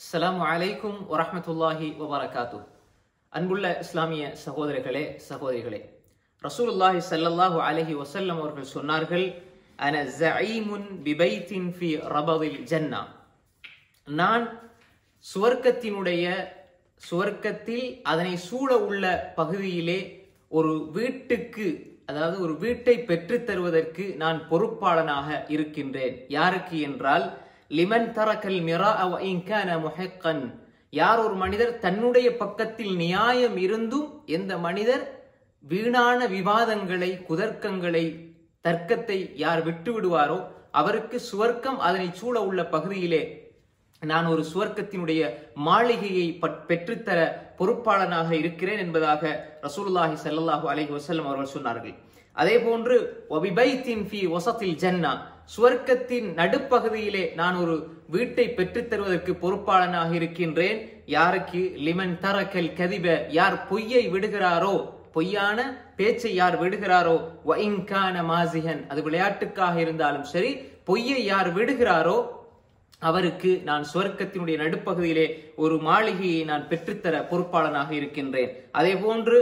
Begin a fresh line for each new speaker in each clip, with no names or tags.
அஸ்ஸலாமு அலைக்கும் வரஹ்மத்துல்லாஹி வபரகாத்து அன்புள்ள இஸ்லாமிய சகோதரர்களே சகோதரிகளே ரசூலுல்லாஹி ஸல்லல்லாஹு அலைஹி வஸல்லம் அவர்கள் சொன்னார்கள் அன ஜஈமுன் பிபைத்தின் ஃபி ரபதில் ஜன்னா நான் சுவர்க்கத்தினுடைய சுவர்க்கத்தில் அதனை சூழ உள்ள பகுதியிலே ஒரு வீட்டுக்கு அதாவது ஒரு வீட்டை பெற்றுத் தருவதற்கு நான் பொறுப்பாளனாக இருக்கின்றேன் யாருக்கு என்றால் லிமன் தரக்கல் மிரா இன்கான முஹக்கன் யார் ஒரு மனிதர் தன்னுடைய பக்கத்தில் நியாயம் இருந்தும் எந்த மனிதர் வீணான விவாதங்களை குதர்க்கங்களை தர்க்கத்தை யார் விட்டு விடுவாரோ அவருக்கு சுவர்க்கம் அதனை சூழ உள்ள பகுதியிலே நான் ஒரு சுவர்க்கத்தினுடைய மாளிகையை பெற்றுத்தர பொறுப்பாளனாக இருக்கிறேன் என்பதாக ரசூலுல்லாஹி ஸல்லல்லாஹு அலைஹி வஸல்லம் அவர்கள் சொன்னார்கள் அதே போன்று ஒபிபைத்தின் ஃபி வசத்தில் ஜன்னா சுவர்க்கத்தின் நடுப்பகுதியிலே நான் ஒரு வீட்டை பெற்றுத் தருவதற்கு பொறுப்பாளனாக இருக்கின்றேன் யாருக்கு லிமன் தரக்கல் கதிப யார் பொய்யை விடுகிறாரோ பொய்யான பேச்சை யார் விடுகிறாரோ வஇன்கான மாசிகன் அது விளையாட்டுக்காக இருந்தாலும் சரி பொய்யை யார் விடுகிறாரோ அவருக்கு நான் சுவர்க்கத்தினுடைய நடுப்பகுதியிலே ஒரு மாளிகையை நான் பெற்றுத்தர பொறுப்பாளனாக இருக்கின்றேன் அதே போன்று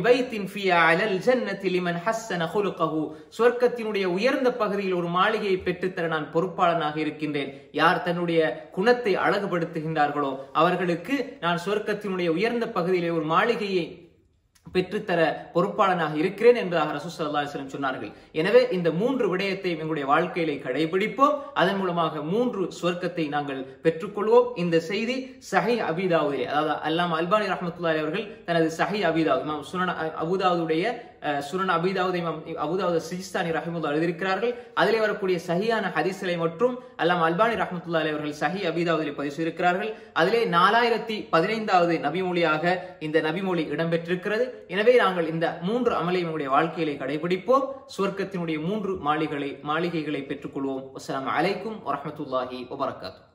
சுவர்க்கத்தினுடைய உயர்ந்த பகுதியில் ஒரு மாளிகையை பெற்றுத்தர நான் பொறுப்பாளனாக இருக்கின்றேன் யார் தன்னுடைய குணத்தை அழகுபடுத்துகின்றார்களோ அவர்களுக்கு நான் சுவர்க்கத்தினுடைய உயர்ந்த பகுதியிலே ஒரு மாளிகையை பெற்றுத்தர பொறுப்பாளனாக இருக்கிறேன் என்பதாக ரசூசல்லாஸ்லம் சொன்னார்கள் எனவே இந்த மூன்று விடயத்தையும் எங்களுடைய வாழ்க்கையிலே கடைபிடிப்போம் அதன் மூலமாக மூன்று சுவர்க்கத்தை நாங்கள் பெற்றுக்கொள்வோம் இந்த செய்தி சஹி அபிதாவுதே அதாவது அல்லாம் அல்பானி ரஹமத்துல்லாரி அவர்கள் தனது சஹி அபிதாவு சுனன் அபுதாவுடைய சுனன் அபிதாவுதை அபுதாவுத சிஜிஸ்தானி ரஹமுல்லா எழுதியிருக்கிறார்கள் அதிலே வரக்கூடிய சஹியான ஹதீஸ்களை மற்றும் அல்லாம் அல்பானி ரஹமத்துல்லா அவர்கள் சஹி அபிதாவுதிலே பதிவு செய்திருக்கிறார்கள் அதிலே நாலாயிரத்தி பதினைந்தாவது நபிமொழியாக இந்த நபிமொழி இடம்பெற்றிருக்கிறது எனவே நாங்கள் இந்த மூன்று அமலை நம்முடைய வாழ்க்கையிலே கடைபிடிப்போம் சுவர்க்கத்தினுடைய மூன்று மாளிகளை மாளிகைகளை பெற்றுக்கொள்வோம் அஸ்லாம் அலைக்கும் வரமத்துல்லாஹி வபரகாத்து